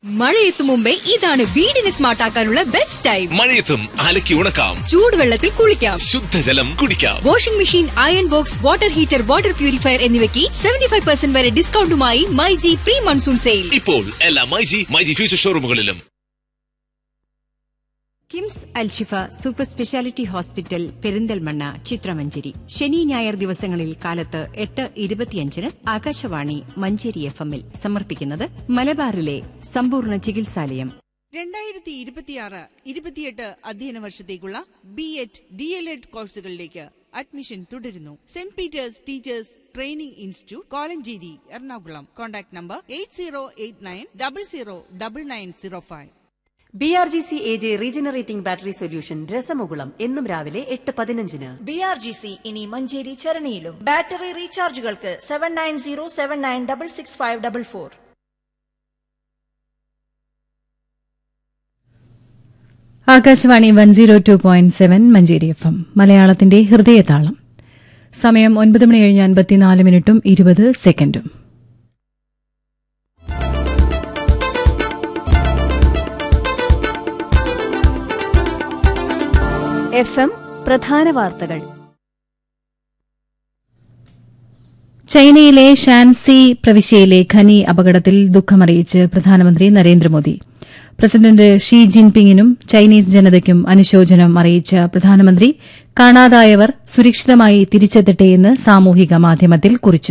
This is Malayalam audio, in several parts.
മഴയെത്തും മുമ്പേ ഇതാണ് വീടിനെ സ്മാർട്ട് ആക്കാനുള്ള ബെസ്റ്റ് ടൈം മഴയത്തും അലക്കി ഉണക്കാം ചൂടുവെള്ളത്തിൽ കുളിക്കാം ശുദ്ധജലം കുടിക്കാം washing machine iron box water heater water purifier എന്നിവയ്ക്ക് സെവന്റി ഫൈവ് പെർസെന്റ് വരെ ഡിസ്കൗണ്ടുമായി മൈജി പ്രീ മൺസൂൺ സെയിൽ ഇപ്പോൾ എല്ലാ മൈജി മൈജി ഫ്യൂച്ചർ ഷോറൂമുകളിലും KIMS Alshifa super speciality hospital Perinthalmanna ചിത്രമഞ്ചേരി ശനി ഞായർ ദിവസങ്ങളിൽ കാലത്ത് എട്ട് ഇരുപത്തിയഞ്ചിന് ആകാശവാണി മഞ്ചേരി എഫ് എമ്മിൽ സമർപ്പിക്കുന്നത് മലബാറിലെ സമ്പൂർണ്ണ ചികിത്സാലയം രണ്ടായിരത്തി ഇരുപത്തിയാറ് ഇരുപത്തിയെട്ട് അധ്യയന വർഷത്തേക്കുള്ള B Ed D El Ed കോഴ്സുകളിലേക്ക് അഡ്മിഷൻ തുടരുന്നു saint Peter's teachers training institute Kolenchery Ernakulam contact number eight zero eight nine double zero double nine zero five B R G C A J regenerating battery solution രസമുകുളം എന്നും രാവിലെ എട്ട് പതിനഞ്ചിന് ബി ആർ ജി സി ഇനി മഞ്ചേരി ചരണിയിലും ബാറ്ററി റീചാർജുകൾക്ക് seven nine zero seven nine double six five double four Akashvani one zero two point seven Manjeri F M മലയാളത്തിന്റെ ഹൃദയതാളം സമയം ഒൻപത് മണി കഴിഞ്ഞ് അൻപത്തിനാല് മിനിറ്റും ഇരുപത് സെക്കൻഡും എഫ് എം പ്രധാന വാർത്തകൾ ചൈനയിലെ ഷാൻസി പ്രവിശ്യയിലെ ഖനി അപകടത്തിൽ ദുഃഖമറിയിച്ച് പ്രധാനമന്ത്രി നരേന്ദ്രമോദി പ്രസിഡന്റ് ഷീ ജിൻപിങ്ങിനും ചൈനീസ് ജനതയ്ക്കും അനുശോചനം അറിയിച്ച പ്രധാനമന്ത്രി കാണാതായവർ സുരക്ഷിതമായി തിരിച്ചെത്തട്ടെയെന്ന് സാമൂഹിക മാധ്യമത്തിൽ കുറിച്ചു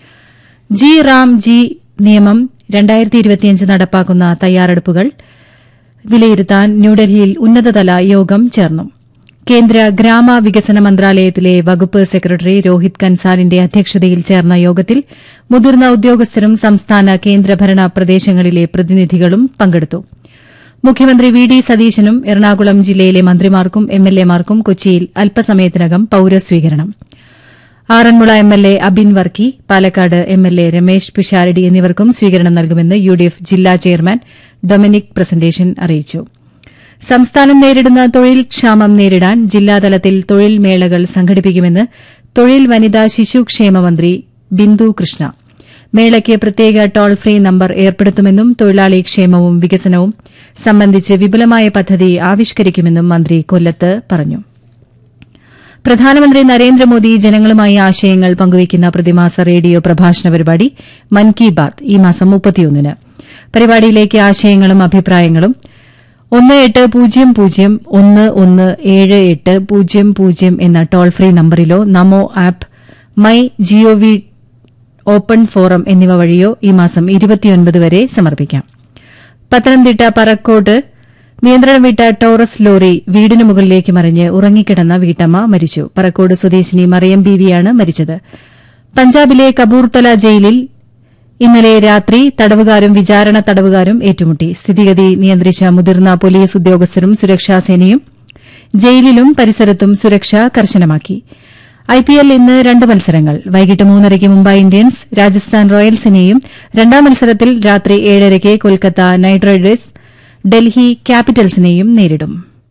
ജി റാം ജി നിയമം രണ്ടായിരത്തി ഇരുപത്തിയഞ്ച് നടപ്പാക്കുന്ന തയ്യാറെടുപ്പുകൾ വിലയിരുത്താൻ ന്യൂഡൽഹിയിൽ ഉന്നതതല യോഗം ചേർന്നു കേന്ദ്ര ഗ്രാമവികസന മന്ത്രാലയത്തിലെ വകുപ്പ് സെക്രട്ടറി രോഹിത് കൻസാലിന്റെ അധ്യക്ഷതയിൽ ചേർന്ന യോഗത്തിൽ മുതിർന്ന ഉദ്യോഗസ്ഥരും സംസ്ഥാന കേന്ദ്രഭരണ പ്രദേശങ്ങളിലെ പ്രതിനിധികളും പങ്കെടുത്തു മുഖ്യമന്ത്രി വി ഡി സതീശനും എറണാകുളം ജില്ലയിലെ മന്ത്രിമാർക്കും എംഎൽഎമാർക്കും കൊച്ചിയിൽ അല്പസമയത്തിനകം പൌരസ്വീകരണം ആറന്മുള എംഎൽഎ അബിൻ വർക്കി പാലക്കാട് എംഎൽഎ രമേശ് പിഷാരടി എന്നിവർക്കും സ്വീകരണം നൽകുമെന്ന് യുഡിഎഫ് ജില്ലാ ചെയർമാൻ ഡൊമിനിക് പ്രസന്റേഷൻ അറിയിച്ചു സംസ്ഥാനം നേരിടുന്ന തൊഴിൽ ക്ഷാമം നേരിടാൻ ജില്ലാതലത്തിൽ തൊഴിൽ മേളകൾ സംഘടിപ്പിക്കുമെന്ന് തൊഴിൽ വനിതാ ശിശുക്ഷേമ മന്ത്രി ബിന്ദു കൃഷ്ണ മേളയ്ക്ക് പ്രത്യേക ടോൾ ഫ്രീ നമ്പർ ഏർപ്പെടുത്തുമെന്നും തൊഴിലാളി ക്ഷേമവും വികസനവും സംബന്ധിച്ച് വിപുലമായ പദ്ധതി ആവിഷ്കരിക്കുമെന്നും മന്ത്രി കൊല്ലത്ത് പറഞ്ഞു പ്രധാനമന്ത്രി നരേന്ദ്രമോദി ജനങ്ങളുമായി ആശയങ്ങൾ പങ്കുവയ്ക്കുന്ന പ്രതിമാസ റേഡിയോ പ്രഭാഷണ പരിപാടി മൻ കി ബാത് ഈ മാസം മുപ്പത്തിയൊന്നിന് പരിപാടിയിലേക്ക് ആശയങ്ങളും അഭിപ്രായങ്ങളും ഒന്ന് എട്ട് പൂജ്യം പൂജ്യം ഒന്ന് ഒന്ന് ഏഴ് എട്ട് പൂജ്യം പൂജ്യം എന്ന ടോൾ ഫ്രീ നമ്പറിലോ NaMo app my GOV open forum എന്നിവ വഴിയോ ഈ മാസം ഇരുപത്തിയൊൻപത് വരെ സമർപ്പിക്കാം പത്തനംതിട്ട പറക്കോട്ട് നിയന്ത്രണം വിട്ട ടോറസ് ലോറി വീടിന് മുകളിലേക്ക് മറിഞ്ഞ് ഉറങ്ങിക്കിടന്ന വീട്ടമ്മ മരിച്ചു പറക്കോട് സ്വദേശിനി മറിയം ബീവിയാണ് മരിച്ചത് പഞ്ചാബിലെ കപൂർത്തല ജയിലിൽ ഇന്നലെ രാത്രി തടവുകാരും വിചാരണ തടവുകാരും ഏറ്റുമുട്ടി സ്ഥിതിഗതി നിയന്ത്രിച്ച മുതിർന്ന പോലീസ് ഉദ്യോഗസ്ഥരും സുരക്ഷാസേനയും ജയിലിലും പരിസരത്തും സുരക്ഷ കർശനമാക്കി ഐപിഎൽ ഇന്ന് രണ്ട് മത്സരങ്ങൾ വൈകിട്ട് മൂന്നരയ്ക്ക് മുംബൈ ഇന്ത്യൻസ് രാജസ്ഥാൻ റോയൽസിനെയും രണ്ടാം മത്സരത്തിൽ രാത്രി ഏഴരയ്ക്ക് കൊൽക്കത്ത നൈറ്റ് റൈഡേഴ്സ് ഡൽഹി ക്യാപിറ്റൽസിനെയും നേരിടും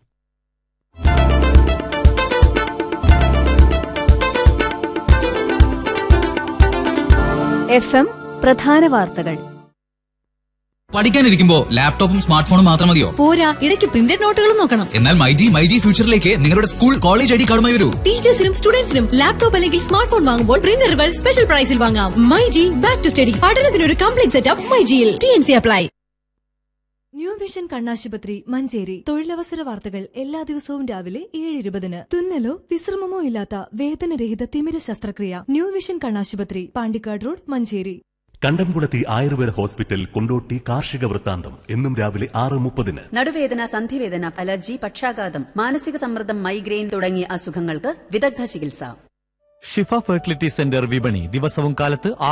എഫ് എം പ്രധാന വാർത്തകൾ പഠിക്കാനിരിക്കുമ്പോ ലാപ്ടോപ്പും സ്മാർട്ട് ഫോണും മാത്രം മതിയോ പോരാ ഇടയ്ക്ക് പ്രിന്റഡ് നോട്ടുകളും നോക്കണം എന്നാൽ മൈജി മൈജി ഫ്യൂച്ചറിലേക്ക് നിങ്ങളുടെ സ്കൂൾ കോളേജ് ഐ ഡി കാർഡുമായി വരൂ ടീച്ചേഴ്സിനും സ്റ്റുഡൻസിനും ലാപ്ടോപ്പ് അല്ലെങ്കിൽ സ്മാർട്ട് ഫോൺ വാങ്ങുമ്പോൾ പ്രിന്ററുകൾ സ്പെഷ്യൽ പ്രൈസിൽ വാങ്ങാം മൈജി ബാക്ക് ടു സ്റ്റഡി പഠനത്തിനൊരു കംപ്ലീറ്റ് സെറ്റപ്പ് മൈജിയിൽ T N C apply new vision കണ്ണാശുപത്രി മഞ്ചേരി തൊഴിലവസര വാർത്തകൾ എല്ലാ ദിവസവും രാവിലെ ഏഴ് ഇരുപതിന് തുന്നലോ വിശ്രമമോ ഇല്ലാത്ത വേദനരഹിത തിമിര ശസ്ത്രക്രിയ ന്യൂ വിഷൻ കണ്ണാശുപത്രി പാണ്ടിക്കാട് റോഡ് മഞ്ചേരി കണ്ടംകുളത്തി ആയുർവേദ ഹോസ്പിറ്റൽ കൊണ്ടോട്ടി കാർഷിക വൃത്താന്തം എന്നും രാവിലെ ആറ് മുപ്പതിന് നടുവേദന സന്ധിവേദന അലർജി പക്ഷാഘാതം മാനസിക സമ്മർദ്ദം മൈഗ്രെയിൻ തുടങ്ങിയ അസുഖങ്ങൾക്ക് വിദഗ്ധ ചികിത്സ ഷിഫ ഫെർട്ടിലിറ്റി സെന്റർ വിപണി ദിവസവും കാലത്ത്